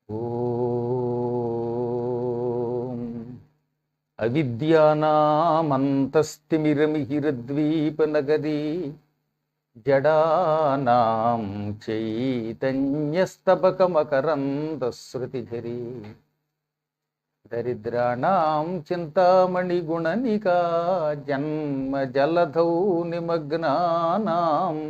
ఓం అవిద్యానామంతస్తిమిరమిహిరద్వీపనగరీ జడానాం చైతన్యస్తబకమకరందశ్రుతిఝరీ దరిద్రాణం చింతామణిగుణనికా జన్మ జలధౌ నిమగ్నానాం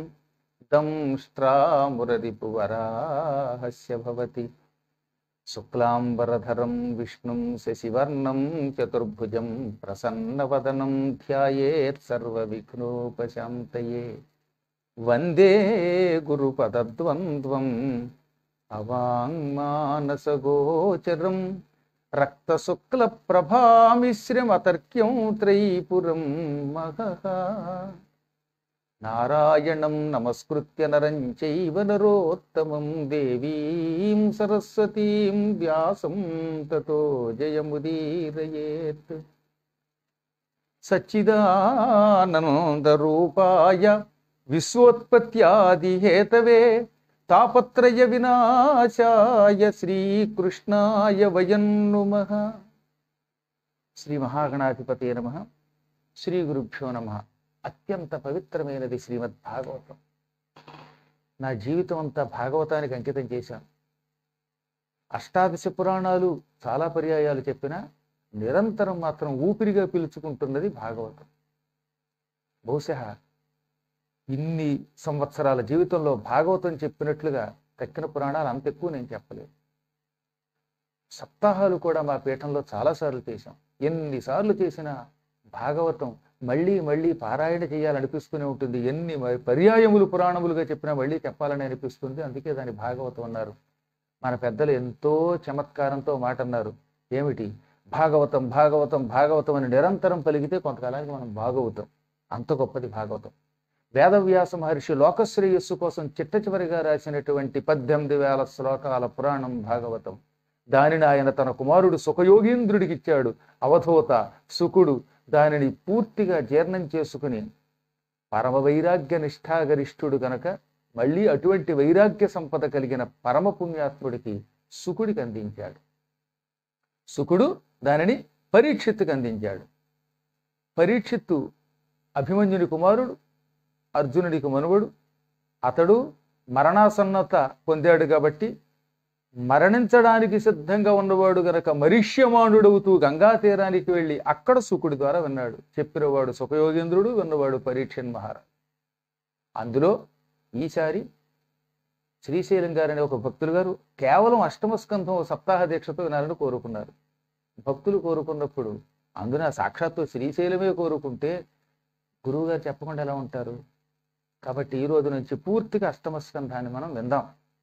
దంష్ట్రామురరిపువరాహస్య భవతి శుక్లాంబరధరం విష్ణుం శశివర్ణం చతుర్భుజం ప్రసన్నవదనం ధ్యాయేత్ సర్వవిఘ్నోపశాంతయే వందే గురుపదద్వంద్వం అవాంగ్మానసగోచరం రక్తశుక్లప్రభామిశ్రమతర్క్యం త్రైపురం మహః నారాయణం నమస్కృత్య నరం చైవ నరోత్తమం దేవీం సరస్వతీం వ్యాసం తతో జయముదీరయేత్ సచ్చిదానందరూపాయ విశ్వోత్పత్యాదిహేతవే తాపత్రయ వినాశాయ శ్రీకృష్ణాయ వయం నుమః శ్రీ మహాగణాధిపతే నమ శ్రీ గురుభ్యో నమ అత్యంత పవిత్రమైనది శ్రీమద్ భాగవతం నా జీవితం అంతా భాగవతానికి అంకితం చేశాను అష్టాదశ పురాణాలు చాలా పర్యాయాలు చెప్పినా నిరంతరం మాత్రం ఊపిరిగా పిలుచుకుంటున్నది భాగవతం బహుశా ఇన్ని సంవత్సరాల జీవితంలో భాగవతం చెప్పినట్లుగా తక్కిన పురాణాలు అంత ఎక్కువ నేను చెప్పలేదు సప్తాహాలు కూడా మా పీఠంలో చాలాసార్లు చేశాం ఎన్నిసార్లు చేసినా భాగవతం మళ్ళీ మళ్ళీ పారాయణ చేయాలనిపిస్తూనే ఉంటుంది ఎన్ని మ- పర్యాయములు పురాణములుగా చెప్పినా మళ్ళీ చెప్పాలని అనిపిస్తుంది అందుకే దాని భాగవతం అన్నారు మన పెద్దలు ఎంతో చమత్కారంతో మాట అన్నారు ఏమిటి భాగవతం భాగవతం భాగవతం అని నిరంతరం పలిగితే కొంతకాలానికి మనం బాగవుతాం అంత గొప్పది భాగవతం వేదవ్యాస మహర్షి లోకశ్రేయస్సు కోసం చిట్ట చివరిగా రాసినటువంటి పద్దెనిమిది వేల శ్లోకాల పురాణం భాగవతం దానిని ఆయన తన కుమారుడు సుఖయోగీంద్రుడికి ఇచ్చాడు అవధూత సుకుడు దానిని పూర్తిగా జీర్ణం చేసుకుని పరమ వైరాగ్య నిష్ఠాగరిష్ఠుడు గనక మళ్ళీ అటువంటి వైరాగ్య సంపద కలిగిన పరమ పుణ్యాత్ముడికి సుకుడికి అందించాడు సుకుడు దానిని పరీక్షిత్తుకు అందించాడు పరీక్షిత్తు అభిమన్యుని కుమారుడు అర్జునుడికి మనువడు అతడు మరణాసన్నత పొందాడు కాబట్టి మరణించడానికి సిద్ధంగా ఉన్నవాడు గనక మరిష్యమానుడవుతూ గంగా తీరానికి వెళ్ళి అక్కడ సుకుడి ద్వారా విన్నాడు చెప్పినవాడు సుఖయోగేంద్రుడు విన్నవాడు పరీక్షన్ మహారాజ్ అందులో ఈసారి శ్రీశైలం గారనే ఒక భక్తులు గారు కేవలం అష్టమ స్కంధం సప్తాహ దీక్షతో వినాలని కోరుకున్నారు భక్తులు కోరుకున్నప్పుడు అందున సాక్షాత్తు శ్రీశైలమే కోరుకుంటే గురువుగారు చెప్పకుండా ఎలా ఉంటారు కాబట్టి ఈ రోజు నుంచి పూర్తిగా అష్టమ స్కంధాన్ని మనం విందాం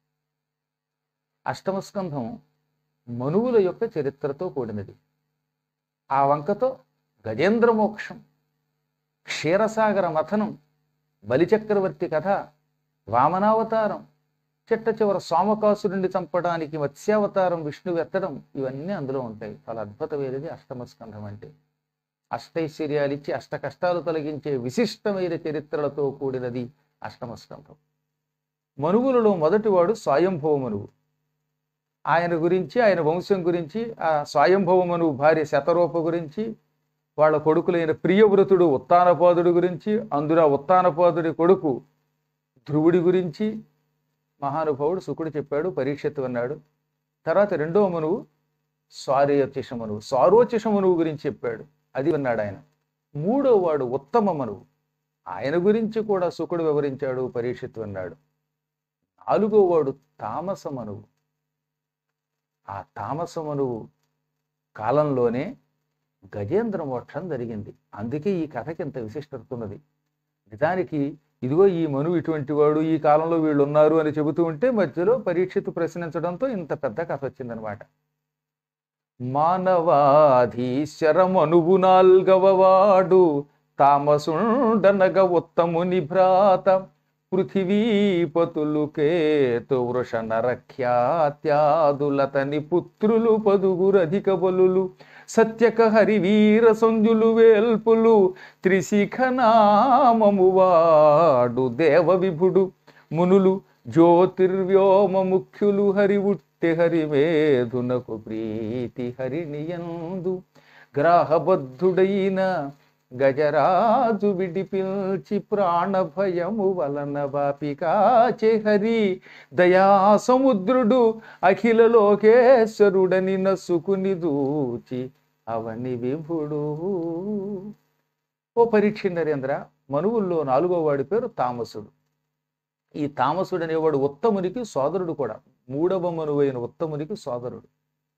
అష్టమ స్కంధం మనువుల యొక్క చరిత్రతో కూడినది ఆ వంకతో గజేంద్ర మోక్షం క్షీరసాగర మథనం బలిచక్రవర్తి కథ వామనావతారం చిట్ట చివర సోమకాసురుణ్ణి చంపడానికి మత్స్యావతారం విష్ణువు ఎత్తడం ఇవన్నీ అందులో ఉంటాయి చాలా అద్భుతమైనది అష్టమ స్కంధం అంటే అష్టైశ్వర్యాలు ఇచ్చి అష్ట కష్టాలు తొలగించే విశిష్టమైన చరిత్రలతో కూడినది అష్టమ స్కంధం మనువులలో మొదటివాడు స్వయంభవ మనువు ఆయన గురించి ఆయన వంశం గురించి ఆ స్వయంభవ మనువు భార్య శతరూప గురించి వాళ్ళ కొడుకులైన ప్రియవ్రతుడు ఉత్తానపాదుడి గురించి అందులో ఆ ఉత్తానపాదుడి కొడుకు ధ్రువుడి గురించి మహానుభావుడు శుకుడు చెప్పాడు పరీక్షత్తు అన్నాడు తర్వాత రెండో మనువు స్వారోచిష మనువు స్వారోచిష మనువు గురించి చెప్పాడు అది విన్నాడు ఆయన మూడో వాడు ఉత్తమ మనువు ఆయన గురించి కూడా శుకుడు వివరించాడు పరీక్షిత్తు అన్నాడు నాలుగో వాడు తామస మనువు ఆ తామస మనువు కాలంలోనే గజేంద్ర మోక్షం జరిగింది అందుకే ఈ కథకి ఇంత విశిష్టత ఉన్నది నిజానికి ఇదిగో ఈ మనువు ఇటువంటి వాడు ఈ కాలంలో వీళ్ళు ఉన్నారు అని చెబుతూ ఉంటే మధ్యలో పరీక్షితు ప్రశ్నించడంతో ఇంత పెద్ద కథ వచ్చిందనమాట మానవాధీశ్వర మనువు నాల్గవవాడు తామసుండనగ ఉత్తముని భ్రాత పృథివీపతులు కేతు వృష నరఖ్యాత్యాదులతని పుత్రులు పదుగురు అధిక బలులు సత్యక హరివీర సంజులు వేల్పులు త్రిశిఖనామము వాడు దేవ విభుడు మునులు జ్యోతిర్వ్యోమ ముఖ్యులు హరి పుట్టి హరిమేధునకు ప్రీతి హరిణియందు గ్రాహబద్ధుడైన గజరాజు విడిపిల్చి ప్రాణభయము వలన వాపికాచే హరి దయా సముద్రుడు అఖిల లోకేశ్వరుడని నసుకుని దూచి అవని విభుడు ఓ పరీక్ష నరేంద్ర మనువుల్లో నాలుగో వాడి పేరు తామసుడు ఈ తామసుడు అనేవాడు ఉత్తమునికి సోదరుడు కూడా మూడవ మనువైన ఉత్తమునికి సోదరుడు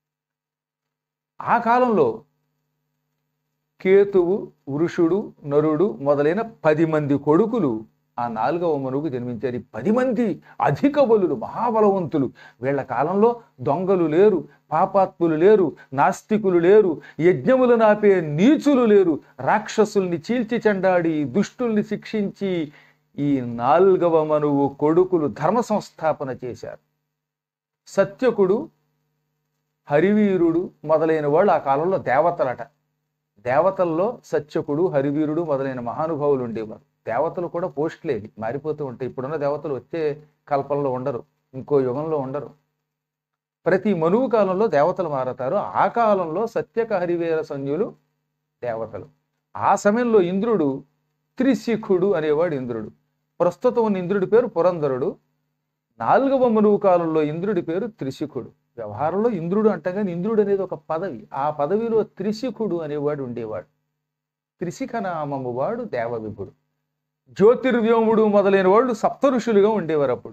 ఆ కాలంలో కేతువు వృషుడు నరుడు మొదలైన పది మంది కొడుకులు ఆ నాలుగవ మనువుకు జన్మించారు ఈ పది మంది అధిక బలులు మహాబలవంతులు వీళ్ళ కాలంలో దొంగలు లేరు పాపాత్ములు లేరు నాస్తికులు లేరు యజ్ఞములు నాపే నీచులు లేరు రాక్షసుల్ని చీల్చి చెండాడి దుష్టుల్ని శిక్షించి ఈ నాల్గవ మనువు కొడుకులు ధర్మ సంస్థాపన చేశారు సత్యకుడు హరివీరుడు మొదలైన వాళ్ళు ఆ కాలంలో దేవతలట దేవతల్లో సత్యకుడు హరివీరుడు మొదలైన మహానుభావులు ఉండేవారు దేవతలు కూడా పోస్టులేవి మారిపోతూ ఉంటాయి ఇప్పుడున్న దేవతలు వచ్చే కల్పంలో ఉండరు ఇంకో యుగంలో ఉండరు ప్రతి మనువు కాలంలో దేవతలు మారతారు ఆ కాలంలో సత్యక హరివీర సంధ్యులు దేవతలు ఆ సమయంలో ఇంద్రుడు త్రిశిఖుడు అనేవాడు ఇంద్రుడు ప్రస్తుతం ఉన్న ఇంద్రుడి పేరు పురంధరుడు నాలుగవ మనువు కాలంలో ఇంద్రుడి పేరు త్రిశిఖుడు వ్యవహారంలో ఇంద్రుడు అంటగానే ఇంద్రుడు అనేది ఒక పదవి ఆ పదవిలో త్రిశిఖుడు అనేవాడు ఉండేవాడు త్రిశిఖ నామము వాడు దేవవిభుడు జ్యోతిర్వ్యోముడు మొదలైన వాళ్ళు సప్త ఋషులుగా ఉండేవారు అప్పుడు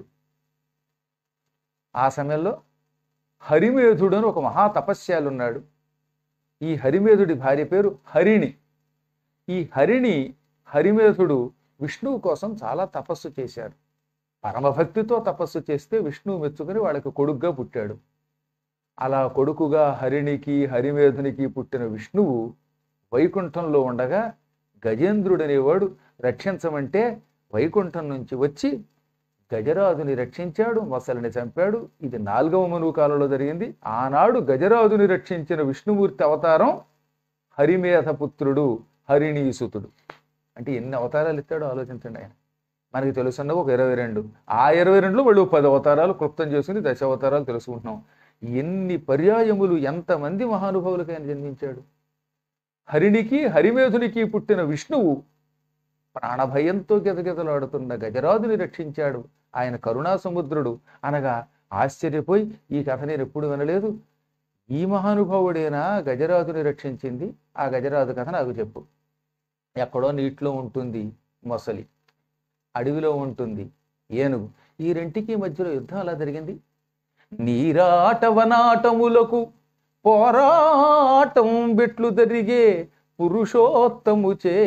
ఆ సమయంలో హరిమేధుడు అని ఒక మహా తపస్యాలు ఉన్నాడు ఈ హరిమేధుడి భార్య పేరు హరిణి ఈ హరిణి హరిమేధుడు విష్ణువు కోసం చాలా తపస్సు చేశారు పరమభక్తితో తపస్సు చేస్తే విష్ణువు మెచ్చుకొని వాళ్ళకి కొడుగ్గా పుట్టాడు అలా కొడుకుగా హరిణికి హరిమేధునికి పుట్టిన విష్ణువు వైకుంఠంలో ఉండగా గజేంద్రుడు అనేవాడు రక్షించమంటే వైకుంఠం నుంచి వచ్చి గజరాజుని రక్షించాడు మొసలిని చంపాడు ఇది నాలుగవ మనువు కాలంలో జరిగింది ఆనాడు గజరాజుని రక్షించిన విష్ణుమూర్తి అవతారం హరిమేధ పుత్రుడు హరిణీసుతుడు అంటే ఎన్ని అవతారాలు ఇస్తాడో ఆలోచించండి ఆయన మనకి తెలుసున్న ఒక ఇరవై రెండు ఆ ఇరవై రెండులో వాళ్ళు పది అవతారాలు క్లుప్తం చేసుకుని దశ అవతారాలు తెలుసుకుంటున్నాం ఎన్ని పర్యాయములు ఎంతమంది మహానుభావులకి ఆయన జన్మించాడు హరిణికి హరిమేధునికి పుట్టిన విష్ణువు ప్రాణభయంతో గెదగెదలాడుతున్న గజరాజుని రక్షించాడు ఆయన కరుణా సముద్రుడు అనగా ఆశ్చర్యపోయి ఈ కథ నేను ఎప్పుడు వినలేదు ఈ మహానుభావుడేనా గజరాజుని రక్షించింది ఆ గజరాజు కథ నాకు చెప్పు ఎక్కడో నీటిలో ఉంటుంది మొసలి అడవిలో ఉంటుంది ఏనుగు ఈ రెంటికి మధ్యలో యుద్ధం అలా జరిగింది నీరాటవనాటములకు పోరాటం బెట్లు జరిగే పురుషోత్తముచే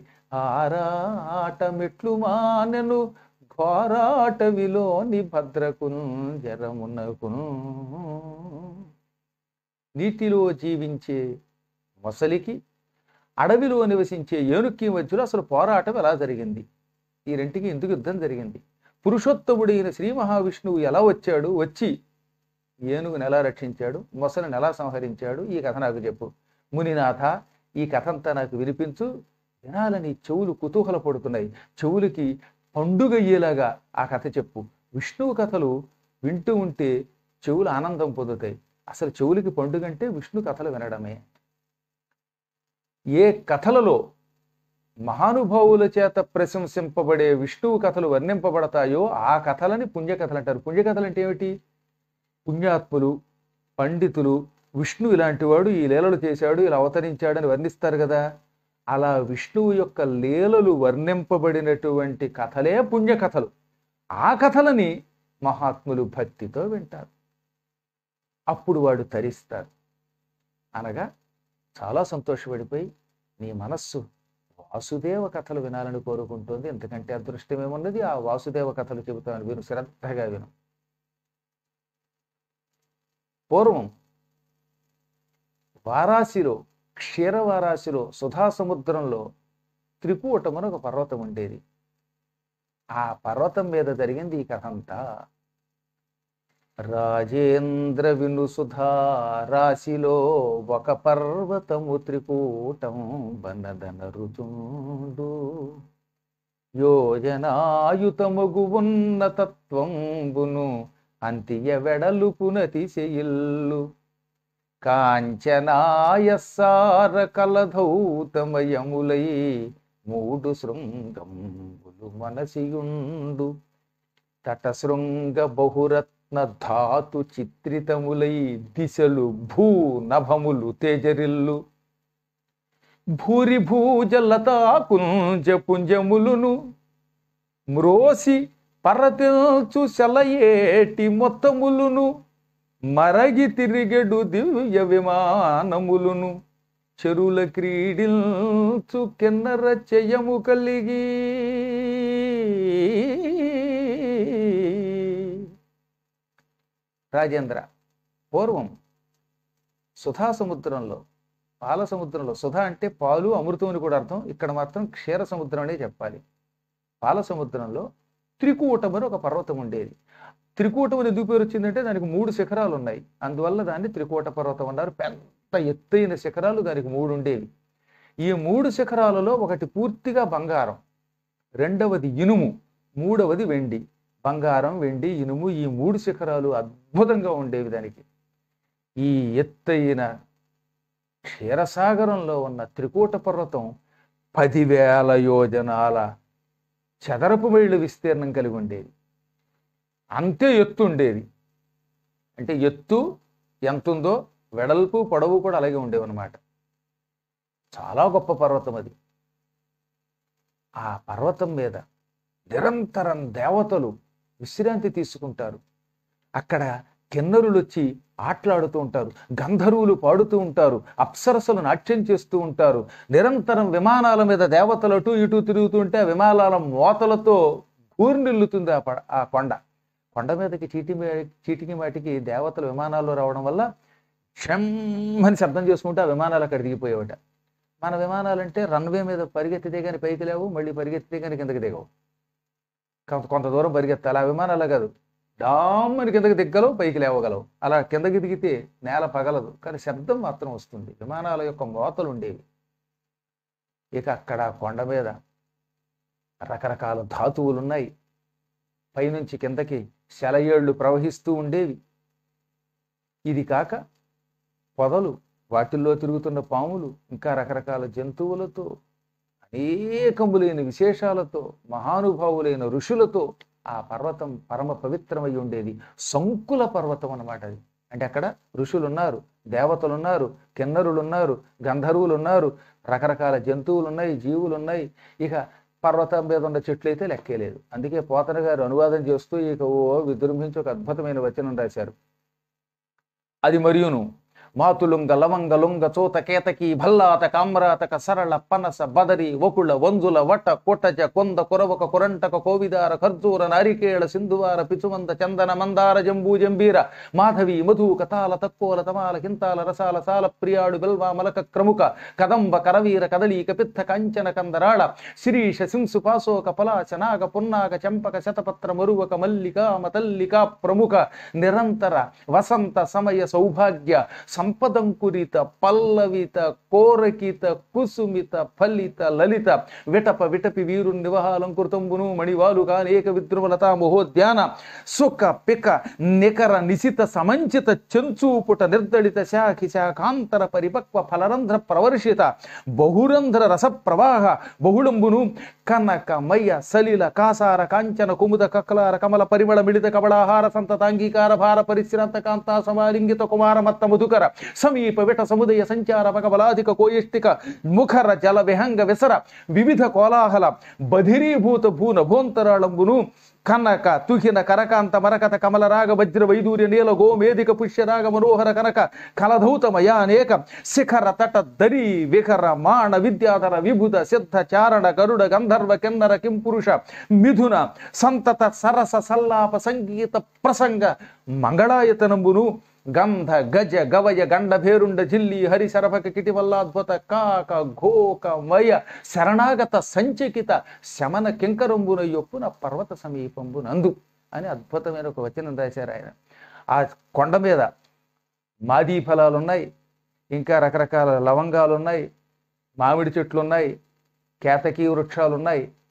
ఆరాటమెట్లు మానెను ఘోరాటవిలోని భద్రకున్ జరమునకున్ నీటిలో జీవించే మొసలికి అడవిలో నివసించే ఏనుక్కి మధ్యలో అసలు పోరాటం ఎలా జరిగింది ఈ రెంటికి ఎందుకు యుద్ధం జరిగింది పురుషోత్తముడైన శ్రీ మహావిష్ణువు ఎలా వచ్చాడు వచ్చి ఏనుగుని ఎలా రక్షించాడు మొసలిని ఎలా సంహరించాడు ఈ కథ నాకు చెప్పు మునినాథ ఈ కథ అంతా నాకు వినిపించు వినాలని చెవులు కుతూహల పడుతున్నాయి చెవులకి పండుగ అయ్యేలాగా ఆ కథ చెప్పు విష్ణువు కథలు వింటూ ఉంటే చెవులు ఆనందం పొందుతాయి అసలు చెవులకి పండుగ అంటే విష్ణు కథలు వినడమే ఏ కథలలో మహానుభావుల చేత ప్రశంసింపబడే విష్ణువు కథలు వర్ణింపబడతాయో ఆ కథలని పుణ్యకథలు అంటారు పుణ్యకథలు అంటే ఏమిటి పుణ్యాత్ములు పండితులు విష్ణు ఇలాంటి వాడు ఈ లీలలు చేశాడు ఇలా అవతరించాడని వర్ణిస్తారు కదా అలా విష్ణువు యొక్క లీలలు వర్ణింపబడినటువంటి కథలే పుణ్యకథలు ఆ కథలని మహాత్ములు భక్తితో వింటారు అప్పుడు వాడు తరిస్తారు అనగా చాలా సంతోషపడిపోయి నీ మనస్సు వాసుదేవ కథలు వినాలని కోరుకుంటుంది ఎందుకంటే అదృష్టం ఏమున్నది ఆ వాసుదేవ కథలు చెబుతాను విను శ్రద్ధగా విను పూర్వం వారాసిలో క్షీరవారాసిలో సుధా సముద్రంలో త్రికూటమున ఒక పర్వతం ఉండేది ఆ పర్వతం మీద జరిగింది ఈ కథ అంతా రాజేంద్ర విను సుధా రాశిలో ఒక పర్వతము త్రికూటం బనదన రుచుండు యోజనాయుతముగు ఉన్న తత్వంబును అంతియ వెడలుపునతి చెయిల్లు కాంచనాయసార కలధౌతమయములై మూడు శృంగంబులు మనసియుండు తటశృంగ బహురత్న ధాతు చిత్రితములై దిశలు భూ నభములు తేజరిల్లు భూరి భూజలతా కుంజ పుంజములును మ్రోసి పరతిల్చు సెలయేటి మొత్తములును మరగి తిరిగెడు దివ్య విమానములును చెరువుల క్రీడిల్చు కిన్నర చెయ్యము కలిగి రాజేంద్ర పూర్వం సుధా సముద్రంలో పాల సముద్రంలో సుధా అంటే పాలు అమృతం అని కూడా అర్థం ఇక్కడ మాత్రం క్షీర సముద్రం అనే చెప్పాలి పాల సముద్రంలో త్రికూటం అని ఒక పర్వతం ఉండేది త్రికూటం అని ఎందుకు పేరు వచ్చిందంటే దానికి మూడు శిఖరాలు ఉన్నాయి అందువల్ల దాన్ని త్రికూట పర్వతం అన్నారు పెద్ద ఎత్తైన శిఖరాలు దానికి మూడు ఉండేవి ఈ మూడు శిఖరాలలో ఒకటి పూర్తిగా బంగారం రెండవది ఇనుము మూడవది వెండి బంగారం వెండి ఇనుము ఈ మూడు శిఖరాలు అద్భుతంగా ఉండేవి దానికి ఈ ఎత్తైన క్షీరసాగరంలో ఉన్న త్రికూట పర్వతం పదివేల యోజనాల చదరపు మైళ్ళు విస్తీర్ణం కలిగి ఉండేది అంతే ఎత్తు ఉండేది అంటే ఎత్తు ఎంత ఉందో వెడల్పు పొడవు కూడా అలాగే ఉండేవన్నమాట చాలా గొప్ప పర్వతం అది ఆ పర్వతం మీద నిరంతరం దేవతలు విశ్రాంతి తీసుకుంటారు అక్కడ కిన్నరులు వచ్చి ఆటలాడుతూ ఉంటారు గంధర్వులు పాడుతూ ఉంటారు అప్సరసలు నాట్యం చేస్తూ ఉంటారు నిరంతరం విమానాల మీద దేవతలు అటు ఇటు తిరుగుతుంటే ఆ విమానాల మోతలతో ఊరినిల్లుతుంది ఆ ప- ఆ కొండ కొండ మీదకి చీటి మీ- చీటికి మాటికి దేవతలు విమానాల్లో రావడం వల్ల క్షమ్మని శబ్దం చేసుకుంటే ఆ విమానాలు అక్కడ దిగిపోయేవట మన విమానాలంటే రన్వే మీద పరిగెత్తితే కానీ పైకి లేవు మళ్ళీ పరిగెత్తితే కానీ కిందకి దిగవు కొంత కొంత దూరం పరిగెత్తాలి ఆ విమానాలు కాదు డామ్మని కిందకి దిగ్గలవు పైకి లేవగలవు అలా కిందకి దిగితే నేల పగలదు కానీ శబ్దం మాత్రం వస్తుంది విమానాల యొక్క మోతలు ఉండేవి ఇక అక్కడ కొండ మీద రకరకాల ధాతువులు ఉన్నాయి పైనుంచి కిందకి శలయేళ్లు ప్రవహిస్తూ ఉండేవి ఇది కాక పొదలు వాటిల్లో తిరుగుతున్న పాములు ఇంకా రకరకాల జంతువులతో అనేకములైన విశేషాలతో మహానుభావులైన ఋషులతో ఆ పర్వతం పరమ పవిత్రమై ఉండేది సంకుల పర్వతం అన్నమాట అది అంటే అక్కడ ఋషులు ఉన్నారు దేవతలు ఉన్నారు కిన్నరులు ఉన్నారు గంధర్వులు ఉన్నారు రకరకాల జంతువులు ఉన్నాయి జీవులు ఉన్నాయి ఇక పర్వతం మీద ఉన్న చెట్లు అయితే లెక్కేలేదు అందుకే పోతన గారు అనువాదం చేస్తూ ఇక ఓ విజృంభించి ఒక అద్భుతమైన వచనం రాశారు అది మరియును మాతులుంగ లవంగ లుంగ చోత కేతకి భల్లాత కామ్రాతక సరళ పనస బదరి వకుళ వంజుల వట కొటజ కొంద కురవక కురంటక కోవిదార ఖర్జూర నారికేళ సింధువార పిచుమంద చందన మందార జంబూ జంబీర మాధవి మధు కతాల తక్కువల తమాల కింతాల రసాల సాల ప్రియాడు బిల్వ మలక క్రముక కదంబ కరవీర కదలీక పిత్త కంచన కందరాళ శిరీష సింసు పాసోక పలాచ నాగ పున్నాగ చంపక శతపత్ర మరువక మల్లికా మతల్లికా ప్రముఖ నిరంతర వసంత సమయ సౌభాగ్య సంపదంకురిత పల్లవిత కోరకిత కుసుమిత ఫలిత లలిత విటప విటపి వీరు నివహాలంకృతంబును మణివాలు కానేక విద్రుమలత మహోద్యాన సుఖ పిక నికర నిశిత సమంచిత చెంచూపుట నిర్దళిత శాఖి శాఖాంతర పరిపక్వ ఫలరంధ్ర ప్రవర్షిత బహురంధ్ర రస ప్రవాహ బహుళంబును కనక మయ్య సలిల కాసార కాంచన కుముద కక్లార కమల పరిమళ మిళిత కమలాహార సంతతాంగీకార భార పరిశ్రాంత కాంతా సమాలింగిత కుమార మత్త మధుకర సమీప విట సముదయ సంచార పగబలాధిక కోయిష్టిక ముఖర జల విహంగ విసర వివిధ కోలాహల బధిరీభూత భూన భోంతరాళంబును కనక తుహిన కరకాంత మరకత కమలరాగ వజ్ర వైదూర్య నీల గోమేదిక పుష్యరాగ మనోహర కనక కలధౌతమయ అనేక శిఖర తట దరి విఖర మాణ విద్యాధర విభుత సిద్ధ చారణ గరుడ గంధర్వ కిన్నర కింపురుష మిథున సంతత సరస సల్లాప సంగీత ప్రసంగ మంగళాయతనంబును గంధ గజ గవయ గండ భేరుండ జిల్లి హరి శరభక కిటివల్లాద్భుత కాక ఘోక మయ శరణాగత సంచకిత శమన కింకరంబున యొప్పున పర్వత సమీపంబునందు అని అద్భుతమైన ఒక వచనం రాశారు ఆయన ఆ కొండ మీద మాదీ ఫలాలు ఉన్నాయి ఇంకా రకరకాల లవంగాలు ఉన్నాయి మామిడి చెట్లు ఉన్నాయి కేతకీ వృక్షాలు ఉన్నాయి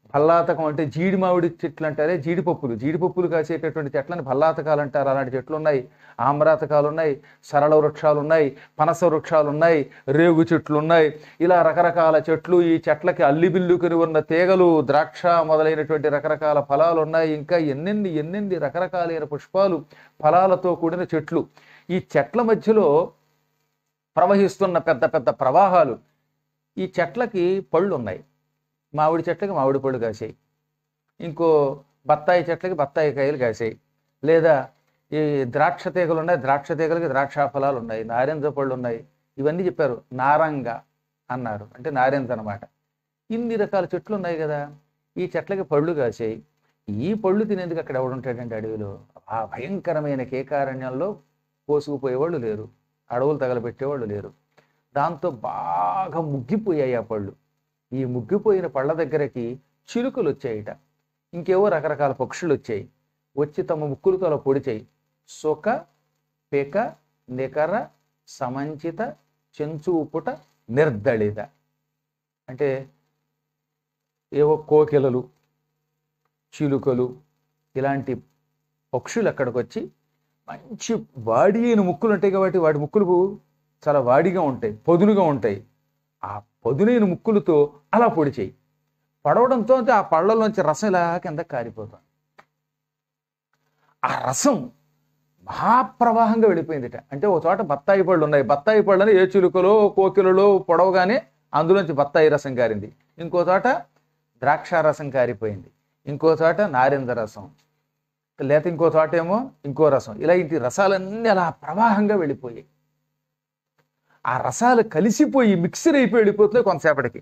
భల్లాతకం అంటే జీడి మామిడి చెట్లు అంటారే జీడిపప్పులు జీడిపప్పులు కాసేటటువంటి చెట్లని భల్లాతకాలు అంటారు అలాంటి చెట్లు ఉన్నాయి ఆమ్రాతకాలు ఉన్నాయి సరళ వృక్షాలు ఉన్నాయి పనస వృక్షాలు ఉన్నాయి రేగు చెట్లు ఉన్నాయి ఇలా రకరకాల చెట్లు ఈ చెట్లకి అల్లిబిల్లుకుని ఉన్న తీగలు ద్రాక్ష మొదలైనటువంటి రకరకాల ఫలాలు ఉన్నాయి ఇంకా ఎన్నెన్ని ఎన్నెన్ని రకరకాలైన పుష్పాలు ఫలాలతో కూడిన చెట్లు ఈ చెట్ల మధ్యలో ప్రవహిస్తున్న పెద్ద పెద్ద ప్రవాహాలు ఈ చెట్లకి పళ్ళు ఉన్నాయి మామిడి చెట్లకి మామిడి పళ్ళు కాసాయి ఇంకో బత్తాయి చెట్లకి బత్తాయి కాయలు కాసాయి లేదా ఈ ద్రాక్ష తీగలు ఉన్నాయి ద్రాక్ష తీగలకి ద్రాక్ష ఫలాలు ఉన్నాయి నారింజ పళ్ళు ఉన్నాయి ఇవన్నీ చెప్పారు నారంగ అన్నారు అంటే నారింజ అనమాట ఇన్ని రకాల చెట్లు ఉన్నాయి కదా ఈ చెట్లకి పళ్ళు కాసాయి ఈ పళ్ళు తినేందుకు అక్కడ ఎవడుంటాడంటే అడవిలో ఆ భయంకరమైన కేకారణ్యంలో కోసుకుపోయేవాళ్ళు లేరు అడవులు తగలబెట్టేవాళ్ళు లేరు దాంతో బాగా ముగ్గిపోయాయి ఆ పళ్ళు ఈ ముగ్గిపోయిన పళ్ళ దగ్గరకి చిలుకలు వచ్చాయిట ఇంకేవో రకరకాల పక్షులు వచ్చాయి వచ్చి తమ ముక్కులతో అలా పొడిచాయి సొక పెక నికర సమంచిత చెంచూపుట నిర్దళిత అంటే ఏవో కోకిలలు చిలుకలు ఇలాంటి పక్షులు అక్కడికి వచ్చి మంచి వాడి అయిన ముక్కులు ఉంటాయి కాబట్టి వాటి ముక్కులు చాలా వాడిగా ఉంటాయి పొదునుగా ఉంటాయి ఆ పొదునైన ముక్కులతో అలా పొడిచేయి పడవడంతో ఆ పళ్ళలోంచి రసం ఇలా కింద కారిపోతుంది ఆ రసం మహాప్రవాహంగా వెళ్ళిపోయిందిట అంటే ఒక చోట బత్తాయి పళ్ళు ఉన్నాయి బత్తాయి పళ్ళని ఏ చిలుకలో కోకిలలో పొడవగానే అందులోంచి బత్తాయి రసం కారింది ఇంకో చోట ద్రాక్ష రసం కారిపోయింది ఇంకో చోట నారింజ రసం లేక ఇంకో చోట ఏమో ఇంకో రసం ఇలా ఇంటి రసాలన్నీ అలా ప్రవాహంగా వెళ్ళిపోయాయి ఆ రసాలు కలిసిపోయి మిక్సర్ అయిపోయి వెళ్ళిపోతున్నాయి కొంతసేపటికి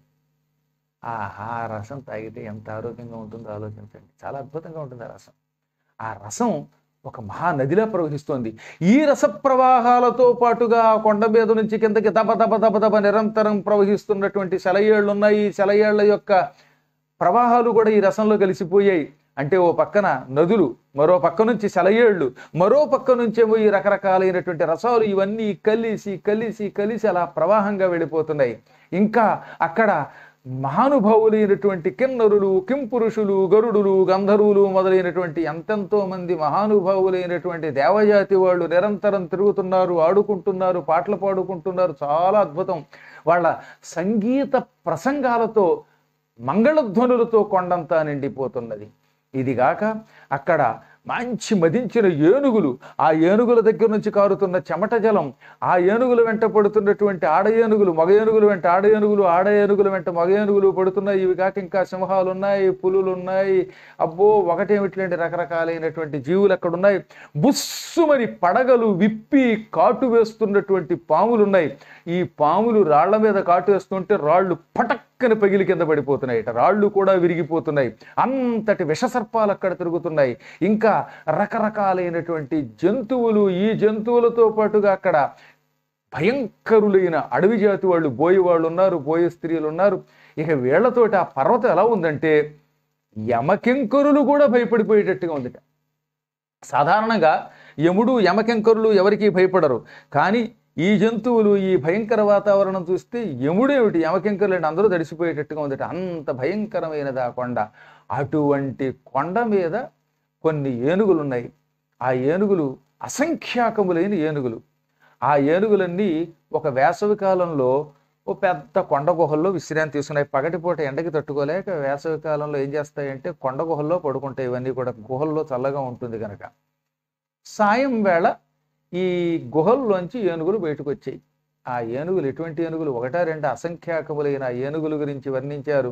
ఆహా ఆ రసం తాగితే ఎంత ఆరోగ్యంగా ఉంటుందో ఆలోచించండి చాలా అద్భుతంగా ఉంటుంది ఆ రసం ఆ రసం ఒక మహానదిలా ప్రవహిస్తోంది ఈ రస ప్రవాహాలతో పాటుగా ఆ కొండ మీద నుంచి కిందకి దబ దబ దబ దబ నిరంతరం ప్రవహిస్తున్నటువంటి సెలయేళ్ళు ఉన్నాయి ఈ సెలయేళ్ల యొక్క ప్రవాహాలు కూడా ఈ రసంలో కలిసిపోయాయి అంటే ఓ పక్కన నదులు మరో పక్క నుంచి సెలయేళ్ళు మరో పక్క నుంచేమో ఈ రకరకాలైనటువంటి రసాలు ఇవన్నీ కలిసి కలిసి కలిసి అలా ప్రవాహంగా వెళ్ళిపోతున్నాయి ఇంకా అక్కడ మహానుభావులైనటువంటి కిన్నరులు కింపురుషులు గరుడులు గంధర్వులు మొదలైనటువంటి ఎంతెంతో మంది మహానుభావులైనటువంటి దేవజాతి వాళ్ళు నిరంతరం తిరుగుతున్నారు ఆడుకుంటున్నారు పాటలు పాడుకుంటున్నారు చాలా అద్భుతం వాళ్ళ సంగీత ప్రసంగాలతో మంగళధ్వనులతో కొండంతా నిండిపోతున్నది ఇదిగాక అక్కడ మంచి మదించిన ఏనుగులు ఆ ఏనుగుల దగ్గర నుంచి కారుతున్న చెమట జలం ఆ ఏనుగుల వెంట పడుతున్నటువంటి ఆడ ఏనుగులు మగ ఏనుగులు వెంట ఆడ ఏనుగులు ఆడ ఏనుగుల వెంట మగ ఏనుగులు పడుతున్నాయి ఇవి కాక ఇంకా సింహాలు ఉన్నాయి పులులు ఉన్నాయి అబ్బో ఒకటేమిటిలేంటి రకరకాలైనటువంటి జీవులు అక్కడ ఉన్నాయి బుస్సుమని పడగలు విప్పి కాటు వేస్తున్నటువంటి పాములు ఉన్నాయి ఈ పాములు రాళ్ల మీద కాటు వేస్తుంటే రాళ్ళు పటక్కన పగిలి కింద పడిపోతున్నాయి రాళ్ళు కూడా విరిగిపోతున్నాయి అంతటి విషసర్పాలు అక్కడ తిరుగుతున్నాయి ఇంకా రకరకాలైనటువంటి జంతువులు ఈ జంతువులతో పాటుగా అక్కడ భయంకరులైన అడవి జాతి వాళ్ళు బోయి వాళ్ళు ఉన్నారు బోయ స్త్రీలు ఉన్నారు ఇక వీళ్లతోటి ఆ పర్వతం ఎలా ఉందంటే యమకింకరులు కూడా భయపడిపోయేటట్టుగా ఉందిట సాధారణంగా యముడు యమకింకరులు ఎవరికీ భయపడరు కానీ ఈ జంతువులు ఈ భయంకర వాతావరణం చూస్తే యముడేమిటి యమకింకరులు అంటే అందరూ తడిసిపోయేటట్టుగా ఉందట అంత భయంకరమైనది ఆ కొండ అటువంటి కొండ మీద కొన్ని ఏనుగులు ఉన్నాయి ఆ ఏనుగులు అసంఖ్యాకములైన ఏనుగులు ఆ ఏనుగులన్నీ ఒక వేసవి కాలంలో ఓ పెద్ద కొండ గుహల్లో విశ్రాంతి తీసుకున్నాయి పగటిపూట ఎండకి తట్టుకోలేక వేసవి కాలంలో ఏం చేస్తాయంటే కొండ గుహల్లో పడుకుంటాయి ఇవన్నీ కూడా గుహల్లో చల్లగా ఉంటుంది కనుక సాయం వేళ ఈ గుహల్లోంచి ఏనుగులు బయటకు వచ్చాయి ఆ ఏనుగులు ఎటువంటి ఏనుగులు ఒకటా రెండు అసంఖ్యాకములైన ఆ ఏనుగుల గురించి వర్ణించారు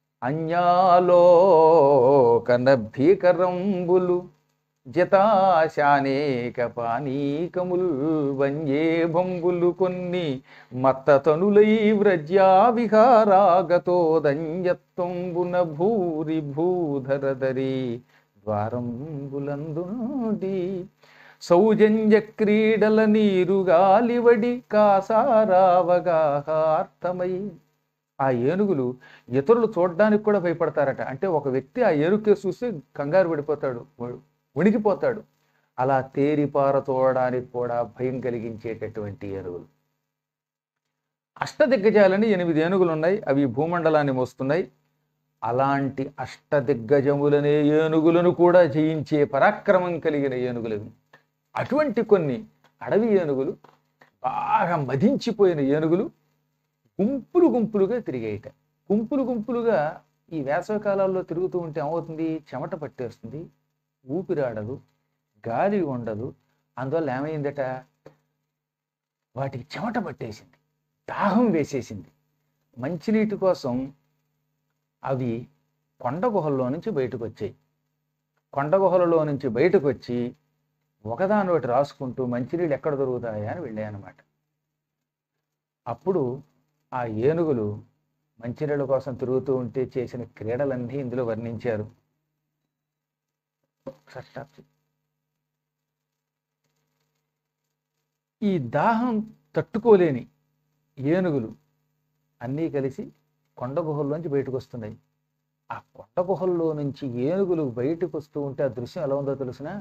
అన్యాలోకన భీకరంబులు జతాశానేక పానీకముల్ వన్యే భంబులు కొన్ని మత్తతనులై వ్రజ్యా విహారాగతోదంజత్వంబున భూరి భూధరధరి ద్వారంబులందుండి సౌజన్య క్రీడల నీరు గాలివడి కాసారావగాహార్థమై ఆ ఏనుగులు ఇతరులు చూడడానికి కూడా భయపడతారట అంటే ఒక వ్యక్తి ఆ ఏనుగుకే చూసి కంగారు పడిపోతాడు ఉణికిపోతాడు అలా తేరిపార చూడడానికి కూడా భయం కలిగించేటటువంటి ఏనుగులు అష్టదిగ్గజాలని ఎనిమిది ఏనుగులు ఉన్నాయి అవి భూమండలాన్ని మోస్తున్నాయి అలాంటి అష్టదిగ్గజములనే ఏనుగులను కూడా జయించే పరాక్రమం కలిగిన ఏనుగులవి అటువంటి కొన్ని అడవి ఏనుగులు బాగా మదించిపోయిన ఏనుగులు గుంపులు గుంపులుగా తిరిగేయట గుంపులు గుంపులుగా ఈ వేసవి కాలాల్లో తిరుగుతూ ఉంటే ఏమవుతుంది చెమట పట్టేస్తుంది ఊపిరాడదు గాలి ఉండదు అందువల్ల ఏమైందట వాటికి చెమట పట్టేసింది దాహం వేసేసింది మంచినీటి కోసం అవి కొండ గుహల్లో నుంచి బయటకు వచ్చాయి కొండ గుహలలో నుంచి బయటకు వచ్చి ఒకదాని ఒకటి రాసుకుంటూ మంచినీళ్ళు ఎక్కడ దొరుకుతాయా అని వెళ్ళాయన్నమాట అప్పుడు ఆ ఏనుగులు మంచినీళ్ళ కోసం తిరుగుతూ ఉంటే చేసిన క్రీడలన్నీ ఇందులో వర్ణించారు ఒకసారి స్టాప్ చేయి. ఈ దాహం తట్టుకోలేని ఏనుగులు అన్నీ కలిసి కొండ గుహల్లోంచి బయటకు వస్తున్నాయి ఆ కొండ గుహల్లో నుంచి ఏనుగులు బయటకు వస్తూ ఉంటే ఆ దృశ్యం ఎలా ఉందో తెలిసిన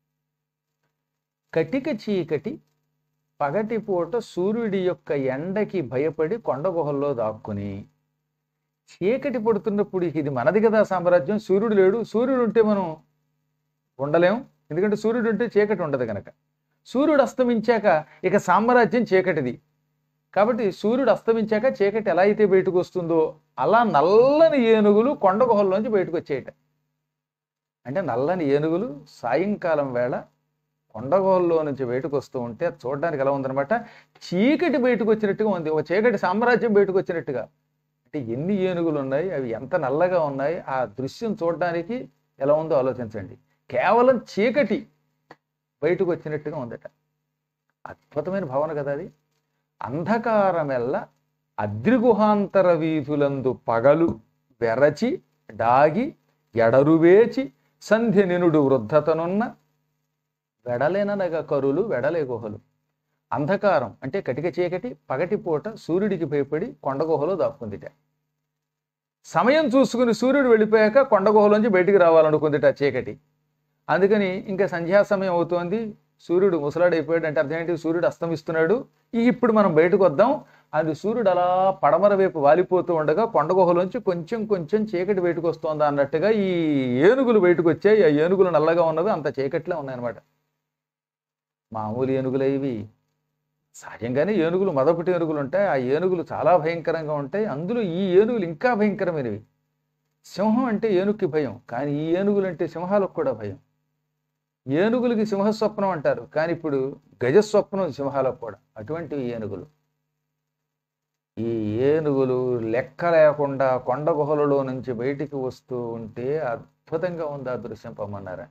కటిక చీకటి పగటిపూట సూర్యుడి యొక్క ఎండకి భయపడి కొండ గుహల్లో దాక్కుని చీకటి పడుతున్నప్పుడు ఇది మనది కదా సామ్రాజ్యం సూర్యుడు లేడు సూర్యుడు ఉంటే మనం ఉండలేం ఎందుకంటే సూర్యుడు ఉంటే చీకటి ఉండదు కనుక సూర్యుడు అస్తమించాక ఇక సామ్రాజ్యం చీకటిది కాబట్టి సూర్యుడు అస్తమించాక చీకటి ఎలా అయితే బయటకు వస్తుందో అలా నల్లని ఏనుగులు కొండ గుహల్లోంచి బయటకు వచ్చేయట అంటే నల్లని ఏనుగులు సాయంకాలం వేళ కొండ గుహల్లో నుంచి బయటకు వస్తూ ఉంటే అది చూడడానికి ఎలా ఉందన్నమాట చీకటి బయటకు వచ్చినట్టుగా ఉంది ఒక చీకటి సామ్రాజ్యం బయటకు వచ్చినట్టుగా అంటే ఎన్ని ఏనుగులు ఉన్నాయి అవి ఎంత నల్లగా ఉన్నాయి ఆ దృశ్యం చూడడానికి ఎలా ఉందో ఆలోచించండి కేవలం చీకటి బయటకు వచ్చినట్టుగా ఉందట అద్భుతమైన భావన కదా అది అంధకారమెల్ల అద్రిగుహాంతర వీధులందు పగలు వెరచి డాగి ఎడరువేచి సంధ్య నినుడు వృద్ధతనున్న వెడలెననగ కరులు వెడలే గుహలు అంధకారం అంటే కటిక చీకటి పగటిపూట సూర్యుడికి భయపడి కొండ గుహలో దాక్కుందిట సమయం చూసుకుని సూర్యుడు వెళ్ళిపోయాక కొండ గుహలోంచి బయటికి రావాలనుకుందిట ఆ చీకటి అందుకని ఇంకా సంధ్యా సమయం అవుతోంది సూర్యుడు ముసలాడైపోయాడు అంటే అర్థం ఏంటి సూర్యుడు అస్తమిస్తున్నాడు ఈ ఇప్పుడు మనం బయటకు వద్దాం అది సూర్యుడు అలా పడమర వైపు వాలిపోతూ ఉండగా కొండ గుహలోంచి కొంచెం కొంచెం చీకటి బయటకు వస్తోందా అన్నట్టుగా ఈ ఏనుగులు బయటకు వచ్చాయి ఆ ఏనుగులు నల్లగా ఉన్నవి అంత చీకట్లే ఉన్నాయన్నమాట మామూలు ఏనుగులు ఇవి సహజంగానే ఏనుగులు మదపుటి ఏనుగులు ఉంటాయి ఆ ఏనుగులు చాలా భయంకరంగా ఉంటాయి అందులో ఈ ఏనుగులు ఇంకా భయంకరమైనవి సింహం అంటే ఏనుగుకి భయం కానీ ఈ ఏనుగులు అంటే సింహాలకు కూడా భయం ఏనుగులకి సింహస్వప్నం అంటారు కానీ ఇప్పుడు గజస్వప్నం సింహాలకు కూడా అటువంటివి ఏనుగులు ఈ ఏనుగులు లెక్క లేకుండా కొండ గుహలలో నుంచి బయటికి వస్తూ ఉంటే అద్భుతంగా ఉంది ఆ దృశ్యం పొమ్మన్నారా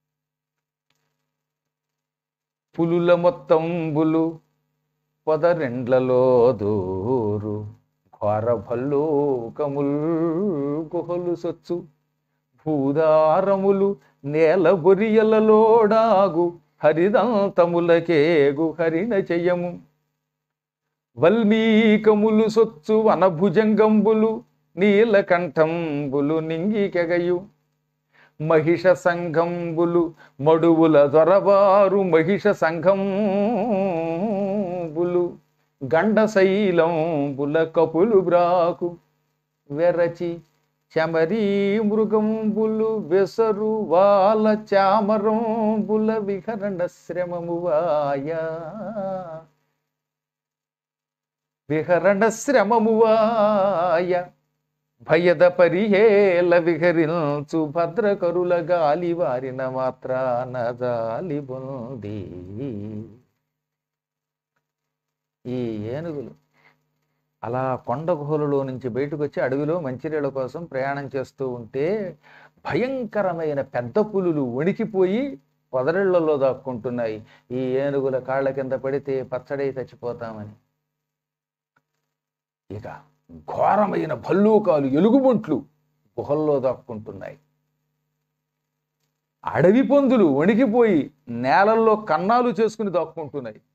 పులుల మొత్తంబులు పొదరెండ్లలో దూరు ఘోర భల్లూకముల్ గుహలు సొచ్చు భూదారములు నేల బొరియలలోడాగు హరిదంతములకేగు హరిణ చెయ్యము వల్మీకములు సొచ్చు వనభుజంగంబులు నీలకంఠంబులు నింగికెగయు మహిష సంఘంబులు మడువుల దొరబారు మహిష సంఘంబులు గండశైలంబుల కపులు బ్రాకు వెరచి చమరీ మృగంబులు వెసరు వాల చామరంబుల విహరణ శ్రమము వాయా విహరణ శ్రమము వాయ భయద పరిహేల విహరించు భద్రకరుల గాలి వారిన మాత్రాన జాలి బొంది ఈ ఏనుగులు అలా కొండ గుహలలో నుంచి బయటకు వచ్చి అడవిలో మంచినీళ్ళ కోసం ప్రయాణం చేస్తూ ఉంటే భయంకరమైన పెద్ద పులులు వణికిపోయి పొదరిళ్లలో దాక్కుంటున్నాయి ఈ ఏనుగుల కాళ్ళ కింద పడితే పచ్చడై చచ్చిపోతామని ఇక ఘోరమైన భల్లూకాలు ఎలుగుబొంట్లు గుహల్లో దాక్కుంటున్నాయి అడవి పందులు వణికిపోయి నేలల్లో కన్నాలు చేసుకుని దాక్కుంటున్నాయి